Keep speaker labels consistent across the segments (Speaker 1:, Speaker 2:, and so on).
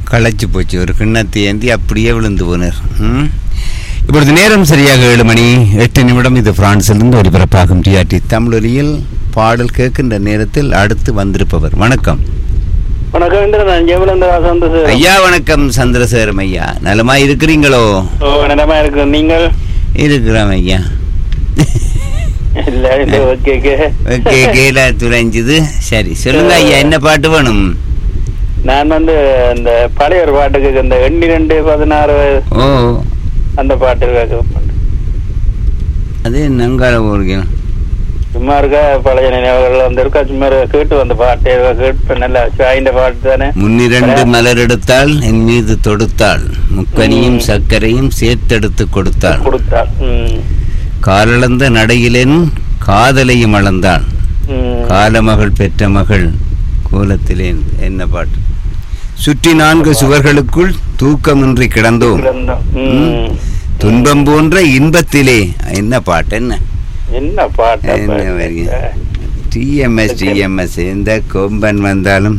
Speaker 1: களைச்சு போச்சு ஒரு கிண்ணத்தை ஏந்தி அப்படியே விழுந்து போனார் ம்? இப்பொழுது நேரம் சரியாக ஏழு மணி எட்டு நிமிடம் இது பிரான்சிலிருந்து ஒலிபரப்பாகும் டிஆர்டி தமிழொலியில் பாடல் கேட்கின்ற நேரத்தில் அடுத்து வந்திருப்பவர் வணக்கம்
Speaker 2: வணக்கம் இந்திரன் நான் ஜெயபலந்த சந்தோஷ்
Speaker 1: ஐயா வணக்கம் சந்திரசேகரம் ஐயா நலமா இருக்கிறீங்களோ
Speaker 2: ஓ நிலமா இருக்கு நீங்கள்
Speaker 1: இருக்கிறோம் ஐயா
Speaker 2: இல்ல இந்த ஓகே
Speaker 1: ஓகே கேல துளைஞ்சுது சரி சொல்லுங்க ஐயா என்ன பாட்டு வேணும்
Speaker 2: நான் வந்து இந்த பழைய ஒரு பாட்டுக்கு இந்த எண்ணி ரெண்டு பதினாறு
Speaker 1: ஓ
Speaker 2: அந்த பாட்டு கேட்க
Speaker 1: அது நங்கால ஊருக்கு
Speaker 2: சும்மா இருக்கா பழைய நினைவுகள் வந்து இருக்கா சும்மா இருக்கா, கேட்டு வந்த பாட்டு கேட்டு நல்லா சாய்ந்த பாட்டு தானே
Speaker 1: முன்னிரண்டு மலர் எடுத்தாள் என் மீது தொடுத்தாள் முக்கனியும் சர்க்கரையும் சேர்த்தெடுத்து கொடுத்தாள்
Speaker 2: கொடுத்தாள் ம்.
Speaker 1: காலளந்த நடையிலென் காதலையும் அளந்தாள்
Speaker 2: ம்.
Speaker 1: காலமகள் பெற்ற மகள் கோலத்திலேன் என்ன பாட்டு சுற்றி நான்கு சுவர்களுக்குள் தூக்கமின்றி கிடந்தோம்
Speaker 2: கிடந்தோம். ம்.
Speaker 1: துன்பம் போன்ற இன்பத்திலே என்ன பாட்டு என்ன
Speaker 2: என்ன பாட்டு
Speaker 1: என்ன வரி? டிஎம்எஸ் டிஎம்எஸ் எந்த கொம்பன் வந்தாலும்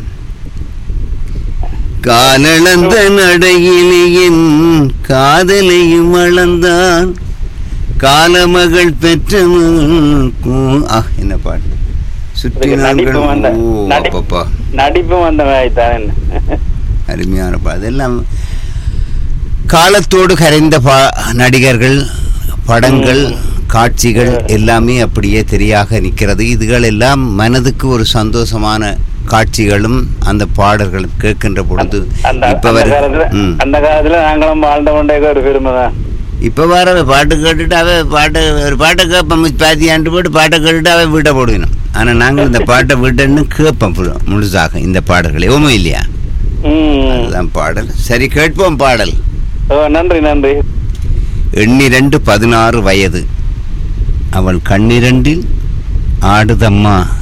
Speaker 1: காலளந்த நடையிலே என் காதலையும் அளந்தான் காலமகள் பெற்ற மகள் கூ- ஆ என்ன பாட்டு சுற்றி
Speaker 2: இதுக்கு
Speaker 1: நான்கு
Speaker 2: நடிப்பு வந்த
Speaker 1: ஓ
Speaker 2: நடி-
Speaker 1: அப்பப்பா
Speaker 2: நடிப்பும் வந்த மாதிரி தான்
Speaker 1: அருமையான பா அதெல்லாம் காலத்தோடு கரைந்த பா நடிகர்கள் படங்கள் காட்சிகள் எல்லாமே அப்படியே தெரியாக நிற்கிறது இதுகள் எல்லாம் மனதுக்கு ஒரு சந்தோஷமான காட்சிகளும் அந்த பாடல்கள் கேட்கின்ற பொழுது
Speaker 2: அந்த
Speaker 1: இப்ப
Speaker 2: அந்த
Speaker 1: வர
Speaker 2: காலத்துல
Speaker 1: ம்.
Speaker 2: அந்த காலத்துல நாங்களும் வாழ்ந்த கொண்டே ஒரு பெருமை தான்
Speaker 1: இப்ப வர பாட்டு கேட்டுட்டு அவ பாட்டை ஒரு பாட்டை கேட்போம் பாதி ஆண்டு போட்டு பாட்டை கேட்டுட்டு அவ வீட்டை போடுவினோம் ஆனா நாங்கள் இந்த பாட்டை வீட்டன்னு கேட்போம் ஃபுல்லா, முழுசாக இந்த பாடல்கள் எவ்வளோ இல்லையா
Speaker 2: ம்.
Speaker 1: அதுதான் பாடல் சரி கேட்போம் பாடல்
Speaker 2: ஓ நன்றி நன்றி
Speaker 1: எண்ணிரண்டு பதினாறு வயது அவள் கண்ணிரண்டில் ஆடுதம்மா